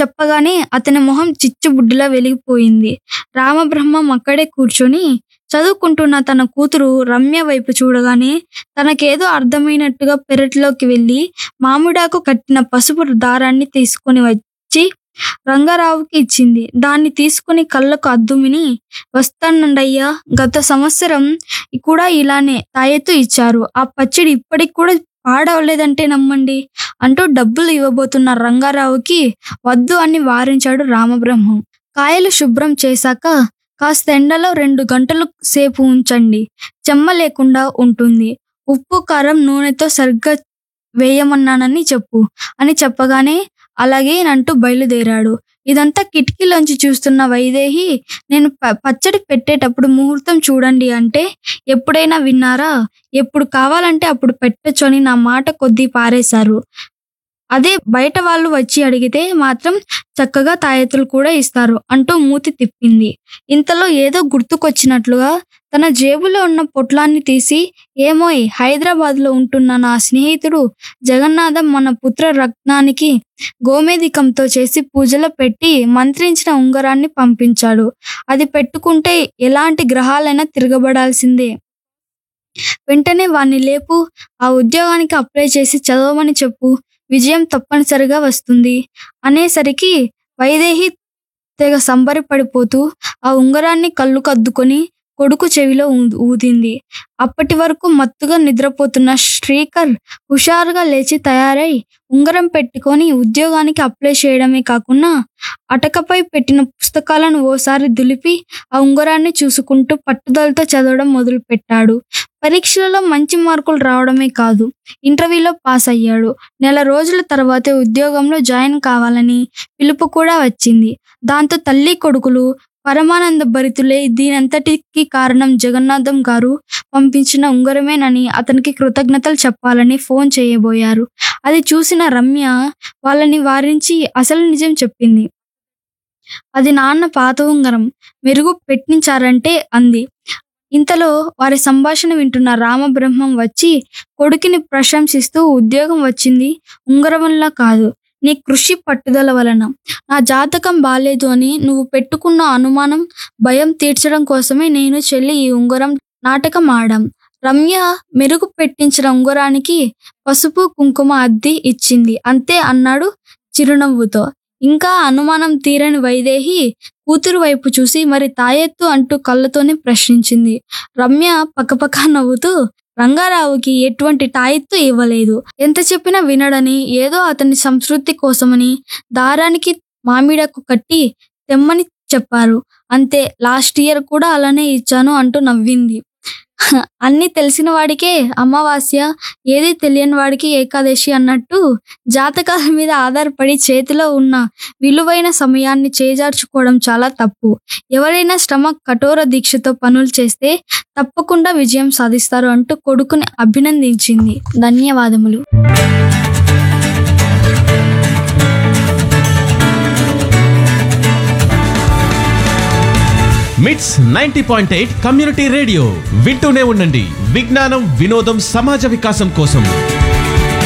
చెప్పగానే అతని మొహం చిచ్చుబుడ్డిలా వెలిగిపోయింది రామబ్రహ్మం అక్కడే కూర్చొని చదువుకుంటున్న తన కూతురు రమ్య వైపు చూడగానే తనకేదో అర్థమైనట్టుగా పెరట్లోకి వెళ్ళి మామిడాకు కట్టిన పసుపు దారాన్ని తీసుకొని వచ్చి రంగారావుకి ఇచ్చింది దాన్ని తీసుకుని కళ్ళకు అద్దుమిని వస్తానండయ్యా గత సంవత్సరం కూడా ఇలానే తాయెత్తు ఇచ్చారు ఆ పచ్చడి ఇప్పటికి కూడా పాడవలేదంటే నమ్మండి అంటూ డబ్బులు ఇవ్వబోతున్న రంగారావుకి వద్దు అని వారించాడు రామబ్రహ్మం కాయలు శుభ్రం చేశాక కాస్త ఎండలో రెండు గంటలు సేపు ఉంచండి చెమ్మ లేకుండా ఉంటుంది ఉప్పు కారం నూనెతో సరిగ్గా వేయమన్నానని చెప్పు అని చెప్పగానే అలాగే అంటూ బయలుదేరాడు ఇదంతా కిటికీలోంచి చూస్తున్న వైదేహి నేను ప- పచ్చడి పెట్టేటప్పుడు ముహూర్తం చూడండి అంటే ఎప్పుడైనా విన్నారా ఎప్పుడు కావాలంటే అప్పుడు పెట్టొచ్చు అని నా మాట కొద్దీ పారేశారు అదే బయట వాళ్ళు వచ్చి అడిగితే మాత్రం చక్కగా తాయెత్తులు కూడా ఇస్తారు అంటూ మూతి తిప్పింది ఇంతలో ఏదో గుర్తుకొచ్చినట్లుగా తన జేబులో ఉన్న పొట్లాన్ని తీసి ఏమోయ్ హైదరాబాద్ లో ఉంటున్న నా స్నేహితుడు జగన్నాథం మన పుత్ర రత్నానికి గోమేధికంతో చేసి పూజలో పెట్టి మంత్రించిన ఉంగరాన్ని పంపించాడు అది పెట్టుకుంటే ఎలాంటి గ్రహాలైనా తిరగబడాల్సిందే వెంటనే వాణ్ణి లేపు ఆ ఉద్యోగానికి అప్లై చేసి చదవమని చెప్పు విజయం తప్పనిసరిగా వస్తుంది అనేసరికి వైదేహి తెగ సంబరపడిపోతూ ఆ ఉంగరాన్ని కళ్ళు కద్దుకొని కొడుకు చెవిలో ఊ- ఊదింది అప్పటి వరకు మత్తుగా నిద్రపోతున్న శ్రీకర్ హుషారుగా లేచి తయారై ఉంగరం పెట్టుకొని ఉద్యోగానికి అప్లై చేయడమే కాకుండా అటకపై పెట్టిన పుస్తకాలను ఓసారి దులిపి ఆ ఉంగరాన్ని చూసుకుంటూ పట్టుదలతో చదవడం మొదలుపెట్టాడు పరీక్షలలో మంచి మార్కులు రావడమే కాదు ఇంటర్వ్యూలో పాస్ అయ్యాడు నెల రోజుల తర్వాతే ఉద్యోగంలో జాయిన్ కావాలని పిలుపు కూడా వచ్చింది దాంతో తల్లి కొడుకులు పరమానంద భరితులే దీనంతటికి కారణం జగన్నాథం గారు పంపించిన ఉంగరమేనని అతనికి కృతజ్ఞతలు చెప్పాలని ఫోన్ చేయబోయారు అది చూసిన రమ్య వాళ్ళని వారించి అసలు నిజం చెప్పింది అది నాన్న పాత ఉంగరం మెరుగు పెట్టించారంటే అంది ఇంతలో వారి సంభాషణ వింటున్న రామబ్రహ్మం వచ్చి కొడుకుని ప్రశంసిస్తూ ఉద్యోగం వచ్చింది ఉంగరం వల్ల కాదు నీ కృషి పట్టుదల వలన నా జాతకం బాలేదు అని నువ్వు పెట్టుకున్న అనుమానం భయం తీర్చడం కోసమే నేను చెల్లి ఈ ఉంగరం నాటకం ఆడాం రమ్య మెరుగు పెట్టించిన ఉంగరానికి పసుపు కుంకుమ అద్ది ఇచ్చింది అంతే అన్నాడు చిరునవ్వుతో ఇంకా అనుమానం తీరని వైదేహి కూతురు వైపు చూసి మరి తాయెత్తు అంటూ కళ్ళతోనే ప్రశ్నించింది రమ్య పక్కపక్క నవ్వుతూ రంగారావుకి ఎటువంటి తాయెత్తు ఇవ్వలేదు ఎంత చెప్పినా వినడని ఏదో అతని సంతృప్తి కోసమని దారానికి మామిడకు కట్టి తెమ్మని చెప్పారు అంతే లాస్ట్ ఇయర్ కూడా అలానే ఇచ్చాను అంటూ నవ్వింది అన్ని తెలిసిన వాడికే అమావాస్య ఏది తెలియని వాడికి ఏకాదశి అన్నట్టు జాతకాల మీద ఆధారపడి చేతిలో ఉన్న విలువైన సమయాన్ని చేజార్చుకోవడం చాలా తప్పు ఎవరైనా శ్రమ కఠోర దీక్షతో పనులు చేస్తే తప్పకుండా విజయం సాధిస్తారు అంటూ కొడుకుని అభినందించింది ధన్యవాదములు MITS ninety point eight community radio వింటూనే ఉండండి విజ్ఞానం వినోదం సమాజ వికాసం కోసం